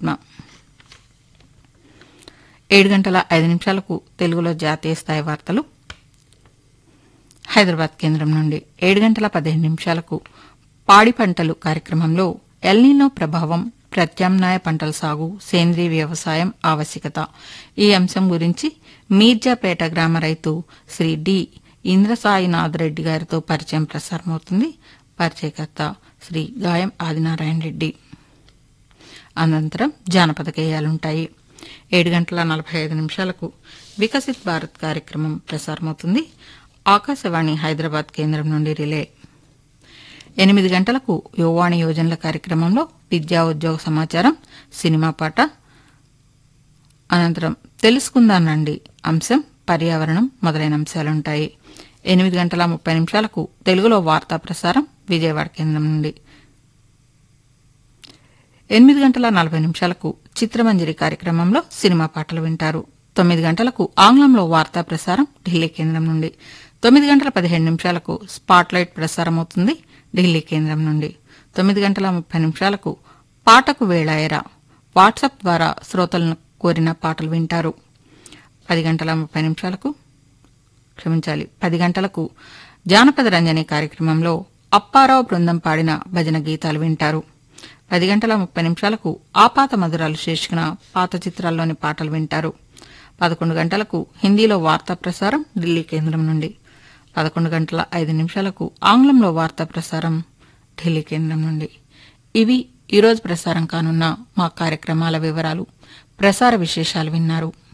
పరమాత్మ ఏడు గంటల ఐదు నిమిషాలకు తెలుగులో జాతీయ స్థాయి వార్తలు హైదరాబాద్ కేంద్రం నుండి ఏడు గంటల పదిహేను నిమిషాలకు పాడి పంటలు కార్యక్రమంలో ఎల్నీనో ప్రభావం ప్రత్యామ్నాయ పంటల సాగు సేంద్రీయ వ్యవసాయం ఆవశ్యకత ఈ అంశం గురించి మీర్జాపేట గ్రామ రైతు శ్రీ డి ఇంద్రసాయినాథ్ రెడ్డి గారితో పరిచయం ప్రసారమవుతుంది పరిచయకర్త శ్రీ గాయం ఆదినారాయణ రెడ్డి అనంతరం జానపద గేయాలుంటాయి ఏడు గంటల నలభై ఐదు నిమిషాలకు వికసిత్ భారత్ కార్యక్రమం ప్రసారమవుతుంది ఆకాశవాణి హైదరాబాద్ కేంద్రం నుండి రిలే ఎనిమిది గంటలకు యువవాణి యోజనల కార్యక్రమంలో విద్యా ఉద్యోగ సమాచారం సినిమా పాట అనంతరం తెలుసుకుందానండి అంశం పర్యావరణం మొదలైన అంశాలుంటాయి ఎనిమిది గంటల ముప్పై నిమిషాలకు తెలుగులో వార్తా ప్రసారం విజయవాడ కేంద్రం నుండి ఎనిమిది గంటల నలభై నిమిషాలకు చిత్రమంజరి కార్యక్రమంలో సినిమా పాటలు వింటారు తొమ్మిది గంటలకు ఆంగ్లంలో వార్తా ప్రసారం ఢిల్లీ కేంద్రం నుండి తొమ్మిది గంటల పదిహేడు నిమిషాలకు స్పాట్లైట్ ప్రసారం అవుతుంది ఢిల్లీ కేంద్రం నుండి తొమ్మిది గంటల ముప్పై నిమిషాలకు పాటకు వేళాయరా వాట్సాప్ ద్వారా శ్రోతలను కోరిన పాటలు వింటారు పది గంటల ముప్పై నిమిషాలకు క్షమించాలి పది గంటలకు జానపద రంజని కార్యక్రమంలో అప్పారావు బృందం పాడిన భజన గీతాలు వింటారు పది గంటల ముప్పై నిమిషాలకు ఆపాత మధురాలు శీర్షికన పాత చిత్రాల్లోని పాటలు వింటారు పదకొండు గంటలకు హిందీలో వార్తా ప్రసారం ఢిల్లీ కేంద్రం నుండి పదకొండు గంటల ఐదు నిమిషాలకు ఆంగ్లంలో వార్తా ప్రసారం ఢిల్లీ కేంద్రం నుండి ఇవి ఈరోజు ప్రసారం కానున్న మా కార్యక్రమాల వివరాలు ప్రసార విశేషాలు విన్నారు